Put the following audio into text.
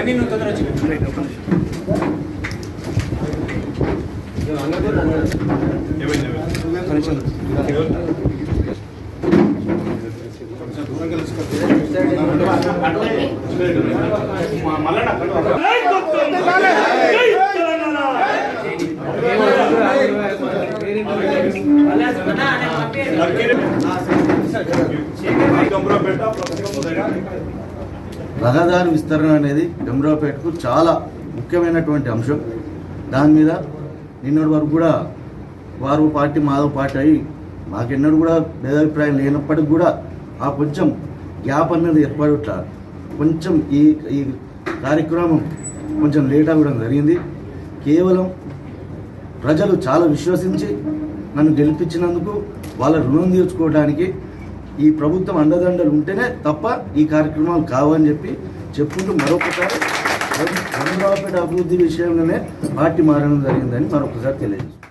నవీన్ నువ్వు తొందర వచ్చి రహదారి విస్తరణ అనేది గంభీరావుపేటకు చాలా ముఖ్యమైనటువంటి అంశం దాని మీద నిన్నటి వరకు కూడా వారు పార్టీ మాధవ్ పార్టీ అయి మాకెన్నడూ కూడా భేదాభిప్రాయం లేనప్పటికి కూడా ఆ కొంచెం గ్యాప్ అనేది ఏర్పడట్ల కొంచెం ఈ ఈ కార్యక్రమం కొంచెం లేట్ అవ్వడం జరిగింది కేవలం ప్రజలు చాలా విశ్వసించి నన్ను గెలిపించినందుకు వాళ్ళ రుణం తీర్చుకోవడానికి ఈ ప్రభుత్వం అండదండలు ఉంటేనే తప్ప ఈ కార్యక్రమాలు కావని చెప్పి చెప్పుకుంటూ మరొకసారి చంద్రబాబు అభివృద్ధి విషయంలోనే పార్టీ మారడం జరిగిందని మరొకసారి తెలియజేస్తాను